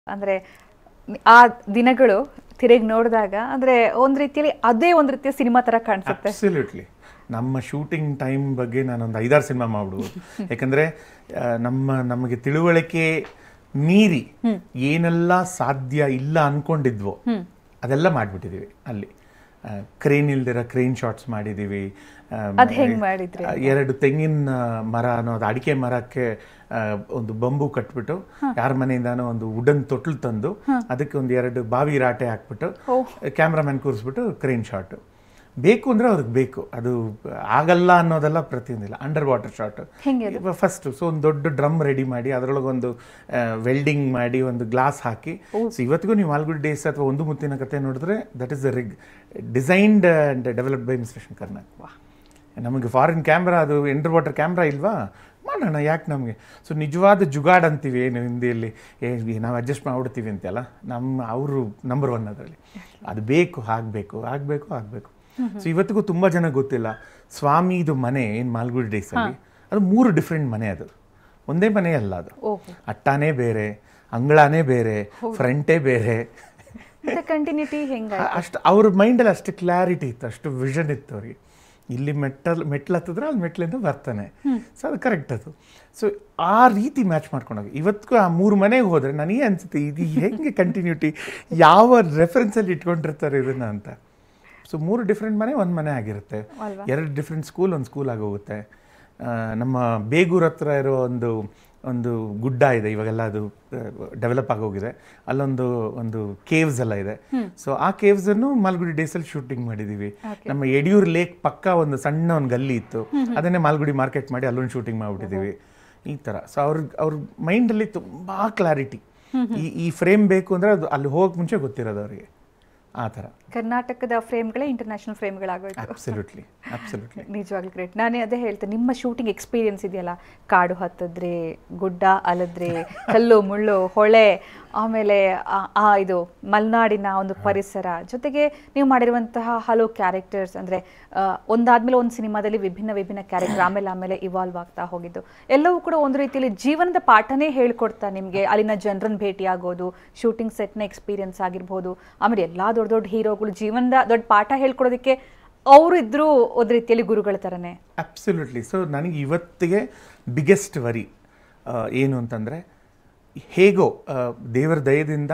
ಅಂದ್ರೆ ಆ ದಿನಗಳು ತಿರುಗಿ ನೋಡಿದಾಗ ಅಂದ್ರೆ ಒಂದ್ ರೀತಿಯಲ್ಲಿ ಅದೇ ಒಂದ್ ರೀತಿಯ ಸಿನಿಮಾ ತರ ಕಾಣಿಸುತ್ತೆ ಅಬ್ಸಲ್ಯೂಟ್ಲಿ ನಮ್ಮ ಶೂಟಿಂಗ್ ಟೈಮ್ ಬಗ್ಗೆ ನಾನೊಂದು ಐದಾರು ಸಿನಿಮಾ ಮಾಡ್ಬಿಡ್ಬೋದು ಯಾಕಂದ್ರೆ ಆ, ನಮ್ಮ ನಮಗೆ ತಿಳುವಳಿಕೆ ಮೀರಿ ಏನೆಲ್ಲ ಸಾಧ್ಯ ಇಲ್ಲ ಅನ್ಕೊಂಡಿದ್ವೋ ಅದೆಲ್ಲ ಮಾಡ್ಬಿಟ್ಟಿದೀವಿ ಅಲ್ಲಿ ಕ್ರೇನ್ ಇಲ್ದಿರೋ ಕ್ರೇನ್ ಶಾಟ್ಸ್ ಮಾಡಿದೀವಿ ಆ, ಅದ್ ಹೆಂಗ್ ಮಾಡಿದ್ರಿ? ಆ, ಎರಡು ತೆಂಗಿನ ಮರ ಅನ್ನೋದು ಅಡಿಕೆ ಮರಕ್ಕೆ ಆ, ಒಂದು ಬಂಬು ಕಟ್ಬಿಟ್ಟು ಯಾರ ಮನೆಯಿಂದಾನೋ ಒಂದು ವುಡನ್ ತೊಟ್ಲು ತಂದು ಅದಕ್ಕೆ ಒಂದು ಎರಡು ಬಾವಿ ರಾಟೆ ಹಾಕ್ಬಿಟ್ಟು ಕ್ಯಾಮ್ರಾಮನ್ ಕೂರಿಸ್ಬಿಟ್ಟು ಕ್ರೇನ್ ಶಾಟ್ ಬೇಕು ಅಂದ್ರೆ ಅವ್ರಿಗೆ ಬೇಕು ಅದು ಆಗಲ್ಲ ಅನ್ನೋದೆಲ್ಲ ಪ್ರತಿಯೊಂದಿಲ್ಲ ಅಂಡರ್ ವಾಟರ್ ಶಾಟ್ ಹೆಂಗೆ ಫಸ್ಟ್ ಸೊ ಒಂದು ದೊಡ್ಡ ಡ್ರಮ್ ರೆಡಿ ಮಾಡಿ ಅದರೊಳಗೆ ಒಂದು ವೆಲ್ಡಿಂಗ್ ಮಾಡಿ ಒಂದು ಗ್ಲಾಸ್ ಹಾಕಿ ಸೊ ಇವತ್ತಿಗೂ ನೀವು ಮಾಲ್ಗುಡಿ ಡೇಸ್ ಅಥವಾ ಒಂದು ಮುತ್ತಿನ ಕತೆ ನೋಡಿದ್ರೆ that is the rig designed and developed by mister Shankar Nag ನಮಗೆ ಫಾರಿನ್ ಕ್ಯಾಮ್ರಾ ಅದು ಅಂಡರ್ ವಾಟರ್ ಕ್ಯಾಮ್ರಾ ಇಲ್ವಾ ಮಾಡೋಣ ಯಾಕೆ ನಮಗೆ ಸೊ ನಿಜವಾದ ಜುಗಾಡ್ ಅಂತೀವಿ ಏನು ಹಿಂದಿಯಲ್ಲಿ ಏ ನಾವು ಅಡ್ಜಸ್ಟ್ ಮಾಡ್ಬಿಡ್ತೀವಿ ಅಂತೆಲ್ಲ ನಮ್ಮ ಅವರು ನಂಬರ್ ಒನ್ ಅದರಲ್ಲಿ ಅದು ಬೇಕು ಆಗಬೇಕು ಆಗಬೇಕು ಆಗಬೇಕು ಸೊ ಇವತ್ತಿಗೂ ತುಂಬ ಜನ ಗೊತ್ತಿಲ್ಲ ಸ್ವಾಮಿದು ಮನೆ ಏನು ಮಾಲ್ಗುಡಿ ಡೇಸಲ್ಲಿ ಅದು ಮೂರು ಡಿಫ್ರೆಂಟ್ ಮನೆ ಅದು ಒಂದೇ ಮನೆ ಅಲ್ಲ ಅದು ಓಹೋ ಅಟ್ಟಾನೇ ಬೇರೆ ಅಂಗಳಾನೇ ಬೇರೆ ಫ್ರಂಟೇ ಬೇರೆ ಮತ್ತೆ ಕಂಟಿನ್ಯೂಟಿ ಹೆಂಗ ಅಷ್ಟು ಅವ್ರ ಮೈಂಡಲ್ಲಿ ಅಷ್ಟು ಕ್ಲಾರಿಟಿ ಇತ್ತು ಅಷ್ಟು ವಿಷನ್ ಇತ್ತು ಅವ್ರಿಗೆ ಇಲ್ಲಿ ಮೆಟ್ಟಲ್ ಮೆಟ್ಲು ಹತ್ತಿದ್ರೆ ಅಲ್ಲಿ ಮೆಟ್ಲಿಂದ ಬರ್ತಾನೆ ಸೊ ಅದು ಕರೆಕ್ಟ್ ಅದು ಸೊ ಆ ರೀತಿ ಮ್ಯಾಚ್ ಮಾಡ್ಕೊಂಡೋಗಿ ಇವತ್ತಿಗೂ ಆ ಮೂರು ಮನೆಗೆ ಹೋದರೆ ನನಗೆ ಅನ್ಸುತ್ತೆ ಇದು ಹೆಂಗೆ ಕಂಟಿನ್ಯೂಟಿ ಯಾವ ರೆಫರೆನ್ಸಲ್ಲಿ ಇಟ್ಕೊಂಡಿರ್ತಾರೆ ಇದನ್ನ ಅಂತ ಸೊ ಮೂರು ಡಿಫ್ರೆಂಟ್ ಮನೆ ಒಂದು ಮನೆ ಆಗಿರುತ್ತೆ ಅಲ್ವಾ? ಎರಡು ಡಿಫ್ರೆಂಟ್ ಸ್ಕೂಲ್ ಒಂದು ಸ್ಕೂಲ್ ಆಗೋಗುತ್ತೆ ಆ, ನಮ್ಮ ಬೇಗೂರ್ ಹತ್ರ ಇರೋ ಒಂದು ಒಂದು ಗುಡ್ಡ ಇದೆ ಇವಾಗೆಲ್ಲ ಅದು ಡೆವಲಪ್ ಆಗೋಗಿದೆ ಅಲ್ಲೊಂದು ಒಂದು ಕೇವ್ಸ್ ಎಲ್ಲ ಇದೆ ಸೊ ಆ ಕೇವ್ಸ್ ಅನ್ನು ಮಾಲ್ಗುಡಿ ಡೇಸಲ್ಲಿ ಶೂಟಿಂಗ್ ಮಾಡಿದೀವಿ ನಮ್ಮ ಯಡಿಯೂರ್ ಲೇಕ್ ಪಕ್ಕ ಒಂದು ಸಣ್ಣ ಒಂದು ಗಲ್ಲಿ ಇತ್ತು ಅದನ್ನೇ ಮಾಲ್ಗುಡಿ ಮಾರ್ಕೆಟ್ ಮಾಡಿ ಅಲ್ಲೊಂದು ಶೂಟಿಂಗ್ ಮಾಡಿಬಿಟ್ಟಿದ್ದೀವಿ ಈ ಥರ ಸೊ ಅವ್ರ ಅವ್ರ ಮೈಂಡಲ್ಲಿ ತುಂಬಾ ಕ್ಲಾರಿಟಿ ಈ ಈ ಫ್ರೇಮ್ ಬೇಕು ಅಂದ್ರೆ ಅದು ಅಲ್ಲಿ ಹೋಗಕ್ಕೆ ಮುಂಚೆ ಗೊತ್ತಿರೋದು ಅವರಿಗೆ ಆ ಥರ ಕರ್ನಾಟಕದ ಫ್ರೇಮ್ಗಳೇ ಇಂಟರ್ನ್ಯಾಷನಲ್ ಫ್ರೇಮ್ಗಳಾಗೋಯ್ತು ಅಬ್ಸಲ್ಯೂಟ್ಲಿ ಅಬ್ಸಲ್ಯೂಟ್ಲಿ ನಿಜವಾಗ್ಲೂ ಗ್ರೇಟ್ ನಾನೇ ಅದೇ ಹೇಳ್ತೇನೆ ನಿಮ್ಮ ಶೂಟಿಂಗ್ ಎಕ್ಸ್ಪೀರಿಯನ್ಸ್ ಇದೆಯಲ್ಲ ಕಾಡು ಹತ್ತಿದ್ರೆ ಗುಡ್ಡ ಅಲದ್ರೆ ಕಲ್ಲು ಮುಳ್ಳು ಹೊಳೆ ಆಮೇಲೆ ಆ- ಆ ಇದು ಮಲೆನಾಡಿನ ಒಂದು ಪರಿಸರ ಜೊತೆಗೆ ನೀವು ಮಾಡಿರುವಂತಹ ಹಲವು ಕ್ಯಾರೆಕ್ಟರ್ಸ್ ಅಂದ್ರೆ ಆ, ಒಂದಾದ್ಮೇಲೆ ಒಂದು ಸಿನಿಮಾದಲ್ಲಿ ವಿಭಿನ್ನ ವಿಭಿನ್ನ ಕ್ಯಾರೆಕ್ಟರ್ ಆಮೇಲೆ ಆಮೇಲೆ ಇವಾಲ್ವ್ ಆಗ್ತಾ ಹೋಗಿದ್ದು ಎಲ್ಲವೂ ಕೂಡ ಒಂದು ರೀತಿಯಲ್ಲಿ ಜೀವನದ ಪಾಠನೇ ಹೇಳ್ಕೊಡ್ತಾ ನಿಮಗೆ ಅಲ್ಲಿನ ಜನರನ್ನ ಭೇಟಿ ಆಗೋದು ಶೂಟಿಂಗ್ ಸೆಟ್ನ ಎಕ್ಸ್ಪೀರಿಯನ್ಸ್ ಆಗಿರ್ಬೋದು ಆಮೇಲೆ ಎಲ್ಲಾ ದೊಡ್ಡ ದೊಡ್ಡ ಹೀರೋಗಳು ಜೀವನದ ದೊಡ್ಡ ಪಾಠ ಹೇಳ್ಕೊಡೋದಕ್ಕೆ ಅವರು ಇದ್ರು ಒಂದು ರೀತಿಯಲ್ಲಿ ಗುರುಗಳ ಥರನೇ ಅಬ್ಸಲ್ಯೂಟ್ಲಿ ಸೊ ನನಗೆ ಇವತ್ತಿಗೆ ಬಿಗ್ಗೆಸ್ಟ್ ವರಿ ಏನು ಅಂತಂದರೆ ಹೇಗೋ ಆ, ದೇವರ ದಯದಿಂದ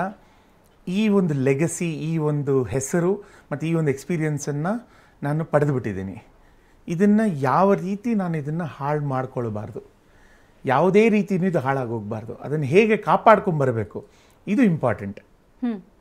ಈ ಒಂದು ಲೆಗಸಿ ಈ ಒಂದು ಹೆಸರು ಮತ್ತು ಈ ಒಂದು ಎಕ್ಸ್ಪೀರಿಯನ್ಸನ್ನು ನಾನು ಪಡೆದುಬಿಟ್ಟಿದ್ದೀನಿ ಇದನ್ನು ಯಾವ ರೀತಿ ನಾನು ಇದನ್ನು ಹಾಳು ಮಾಡ್ಕೊಳ್ಬಾರ್ದು ಯಾವುದೇ ರೀತಿಯೂ ಇದು ಹಾಳಾಗೋಗ್ಬಾರ್ದು ಅದನ್ನು ಹೇಗೆ ಕಾಪಾಡ್ಕೊಂಬರಬೇಕು ಇದು ಇಂಪಾರ್ಟೆಂಟ್ ಹ್ಮ್